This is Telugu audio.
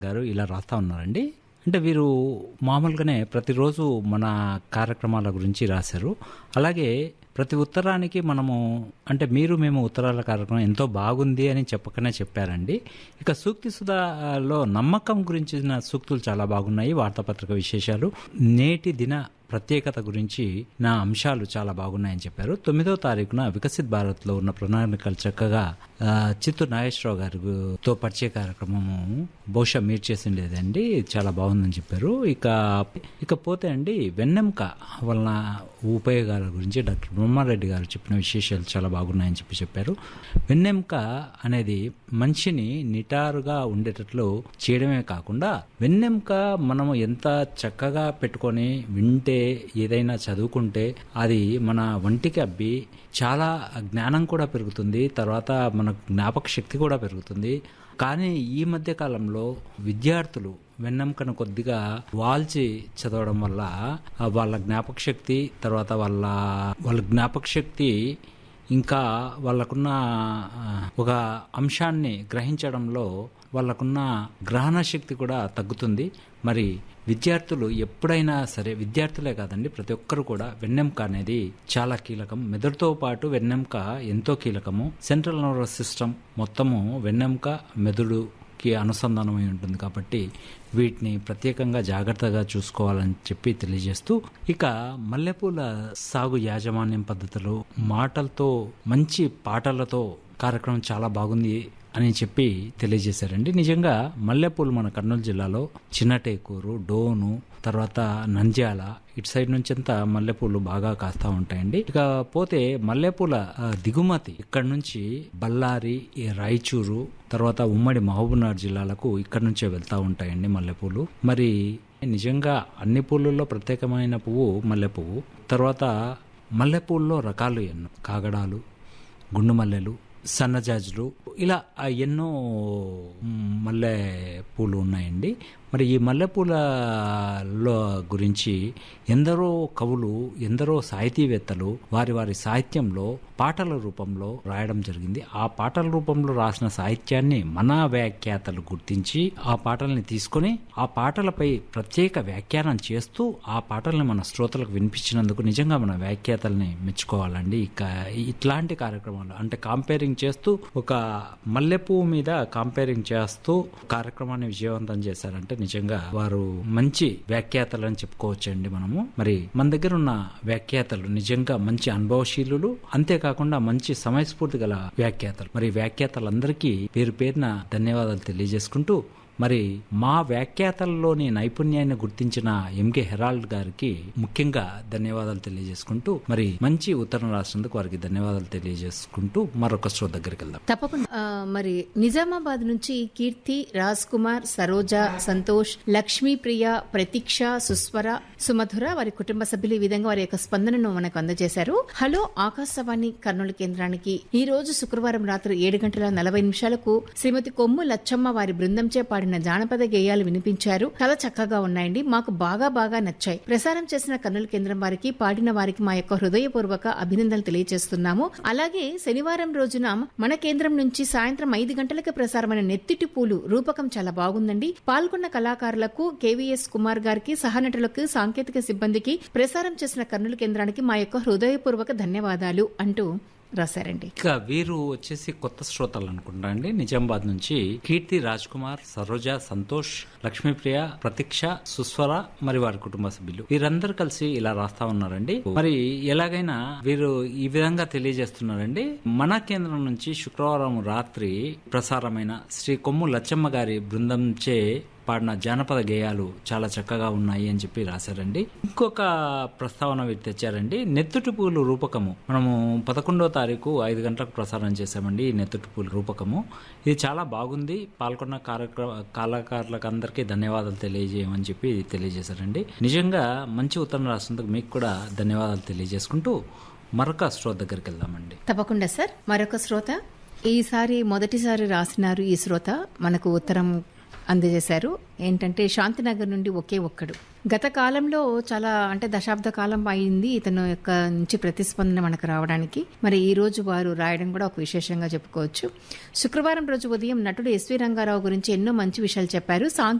గారు ఇలా రాస్తా ఉన్నారండి అంటే వీరు మామూలుగానే ప్రతిరోజు మన కార్యక్రమాల గురించి రాశారు అలాగే ప్రతి ఉత్తరానికి మనము అంటే మీరు మేము ఉత్తరాల కార్యక్రమం ఎంతో బాగుంది అని చెప్పకనే చెప్పారండి ఇక సూక్తి సుధాలో నమ్మకం గురించిన సూక్తులు చాలా బాగున్నాయి వార్తాపత్రిక విశేషాలు నేటి దిన ప్రత్యేకత గురించి నా అంశాలు చాలా బాగున్నాయని చెప్పారు తొమ్మిదో తారీఖున వికసిత్ భారత్ లో ఉన్న ప్రణాళికలు చక్కగా ఆ, చిత్తూరు నాగేశ్వరరావు గారితో పరిచయ కార్యక్రమము బహుశా మీరు చేసిండేదండి చాలా బాగుందని చెప్పారు ఇక ఇకపోతే అండి వెన్నెంక వలన ఉపయోగాల గురించి డాక్టర్ బ్రహ్మారెడ్డి గారు చెప్పిన విశేషాలు చాలా బాగున్నాయని చెప్పి చెప్పారు వెన్నెంక అనేది మనిషిని నిటారుగా ఉండేటట్లు చేయడమే కాకుండా వెన్నెంక మనము ఎంత చక్కగా పెట్టుకొని వింటే ఏదైనా చదువుకుంటే అది మన వంటికి అబ్బి చాలా జ్ఞానం కూడా పెరుగుతుంది తర్వాత మన జ్ఞాపక శక్తి కూడా పెరుగుతుంది కానీ ఈ మధ్య కాలంలో విద్యార్థులు వెన్నెంకను కొద్దిగా వాల్చి చదవడం వల్ల ఆ వాళ్ళ జ్ఞాపక శక్తి తర్వాత వాళ్ళ వాళ్ళ జ్ఞాపక శక్తి ఇంకా వాళ్ళకున్న ఆ, ఒక అంశాన్ని గ్రహించడంలో వాళ్ళకున్న గ్రహణ శక్తి కూడా తగ్గుతుంది మరి విద్యార్థులు ఎప్పుడైనా సరే విద్యార్థులే కాదండి ప్రతి ఒక్కరు కూడా వెన్నెంక అనేది చాలా కీలకం మెదడుతో పాటు వెన్నెంక ఎంతో కీలకము సెంట్రల్ నర్వస్ సిస్టమ్ మొత్తము వెన్నెంక మెదడుకి అనుసంధానమై ఉంటుంది కాబట్టి వీటిని ప్రత్యేకంగా జాగ్రత్తగా చూసుకోవాలని చెప్పి తెలియజేస్తూ ఇక మల్లెపూల సాగు యాజమాన్యం పద్ధతులు మాటలతో మంచి పాటలతో కార్యక్రమం చాలా బాగుంది అని చెప్పి తెలియజేశారండి నిజంగా మల్లెపూలు మన కర్నూలు జిల్లాలో చిన్నటేకూరు డోను తర్వాత నంద్యాల ఇటు సైడ్ నుంచి అంతా మల్లెపూలు బాగా కాస్తా ఉంటాయండి ఇక పోతే మల్లెపూల ఆ, దిగుమతి ఇక్కడ నుంచి బళ్ళారి ఈ రాయచూరు తర్వాత ఉమ్మడి మహబూబ్నగర్ జిల్లాలకు ఇక్కడ నుంచే వెళ్తా ఉంటాయండి మల్లెపూలు మరి నిజంగా అన్ని పూలలో ప్రత్యేకమైన పువ్వు మల్లె పువ్వు తర్వాత మల్లెపూల్లో రకాలు ఎన్నో కాగడాలు గుండు మల్లెలు సన్నజాజులు ఇలా ఆ ఎన్నో మ్, మల్లె పూలు ఉన్నాయండి మరి ఈ మల్లెపూలలో గురించి ఎందరో కవులు ఎందరో సాహితీవేత్తలు వారి వారి సాహిత్యంలో పాటల రూపంలో రాయడం జరిగింది ఆ పాటల రూపంలో రాసిన సాహిత్యాన్ని మన వ్యాఖ్యాతలు గుర్తించి ఆ పాటల్ని తీసుకొని ఆ పాటలపై ప్రత్యేక వ్యాఖ్యానం చేస్తూ ఆ పాటల్ని మన శ్రోతలకు వినిపించినందుకు నిజంగా మన వ్యాఖ్యాతల్ని మెచ్చుకోవాలండి ఇక ఇట్లాంటి కార్యక్రమాలు అంటే కాంపేరింగ్ చేస్తూ ఒక మల్లెపువ్వు మీద కాంపేరింగ్ చేస్తూ కార్యక్రమాన్ని విజయవంతం చేశారంటే నిజంగా వారు మంచి వ్యాఖ్యాతలు అని చెప్పుకోవచ్చండి మనము మరి మన దగ్గర ఉన్న వ్యాఖ్యాతలు నిజంగా మంచి అనుభవశీలులు అంతేకాకుండా మంచి సమయస్ఫూర్తి గల వ్యాఖ్యాతలు మరి వ్యాఖ్యాతలందరికీ పేరు పేరున ధన్యవాదాలు తెలియజేసుకుంటూ మరి మా వ్యాఖ్యాతల్లోని నైపుణ్యాన్ని గుర్తించిన ఎంకే హెరాల్డ్ గారికి ముఖ్యంగా ధన్యవాదాలు తెలియజేసుకుంటూ మరి మంచి ఉత్తరం రాసినందుకు వారికి ధన్యవాదాలు తెలియజేసుకుంటూ మరొక షో దగ్గరికి వెళ్దాం తప్పకుండా ఆ, మరి నిజామాబాద్ నుంచి కీర్తి రాజ్ కుమార్ సరోజ సంతోష్ లక్ష్మీ ప్రియ ప్రతీక్ష సుస్వర సుమధుర వారి కుటుంబ సభ్యులు ఈ విధంగా వారి యొక్క స్పందనను మనకు అందజేశారు హలో ఆకాశవాణి కర్నూలు కేంద్రానికి ఈ రోజు శుక్రవారం రాత్రి ఏడు గంటల నలభై నిమిషాలకు శ్రీమతి కొమ్ము లచ్చమ్మ వారి బృందంచే పాడిన జానపద గేయాలు వినిపించారు చాలా చక్కగా ఉన్నాయండి మాకు బాగా బాగా నచ్చాయి ప్రసారం చేసిన కర్నూలు కేంద్రం వారికి పాడిన వారికి మా యొక్క హృదయపూర్వక అభినందనలు తెలియజేస్తున్నాము అలాగే శనివారం రోజున మన కేంద్రం నుంచి సాయంత్రం ఐదు గంటలకు ప్రసారమైన నెత్తిటి పూలు రూపకం చాలా బాగుందండి పాల్గొన్న కళాకారులకు కేవీఎస్ కుమార్ గారికి సహనటులకు సాంకేతిక సిబ్బందికి ప్రసారం చేసిన కర్నూలు కేంద్రానికి మా యొక్క హృదయపూర్వక ధన్యవాదాలు అంటూ రాశారండి ఇక వీరు వచ్చేసి కొత్త శ్రోతలు అనుకుంటా అండి నిజామాబాద్ నుంచి కీర్తి రాజ్ కుమార్ సరోజ సంతోష్ లక్ష్మీప్రియ ప్రతీక్ష సుస్వర మరి వారి కుటుంబ సభ్యులు వీరందరూ కలిసి ఇలా రాస్తా ఉన్నారండి మరి ఎలాగైనా వీరు ఈ విధంగా తెలియజేస్తున్నారండి మన కేంద్రం నుంచి శుక్రవారం రాత్రి ప్రసారమైన శ్రీ కొమ్ము లచ్చమ్మ గారి బృందంచే పాడిన జానపద గేయాలు చాలా చక్కగా ఉన్నాయి అని చెప్పి రాశారండి ఇంకొక ప్రస్తావన వీరు తెచ్చారండి నెత్తుటి పూలు రూపకము మనము పదకొండవ తారీఖు ఐదు గంటలకు ప్రసారం చేశామండి ఈ నెత్తుటి పూలు రూపకము ఇది చాలా బాగుంది పాల్గొన్న కార్యక్రమ కళాకారులకు అందరికీ ధన్యవాదాలు తెలియజేయమని చెప్పి తెలియజేశారండి నిజంగా మంచి ఉత్తరం రాసినందుకు మీకు కూడా ధన్యవాదాలు తెలియజేసుకుంటూ మరొక శ్రోత దగ్గరికి వెళ్దామండి తప్పకుండా సార్ మరొక శ్రోత ఈసారి మొదటిసారి రాసినారు ఈ శ్రోత మనకు ఉత్తరం అందజేశారు ఏంటంటే శాంతినగర్ నుండి ఒకే ఒక్కడు గత కాలంలో చాలా అంటే దశాబ్ద కాలం అయింది ఇతను యొక్క నుంచి ప్రతిస్పందన మనకు రావడానికి మరి ఈ రోజు వారు రాయడం కూడా ఒక విశేషంగా చెప్పుకోవచ్చు శుక్రవారం రోజు ఉదయం నటుడు ఎస్వి రంగారావు గురించి ఎన్నో మంచి విషయాలు చెప్పారు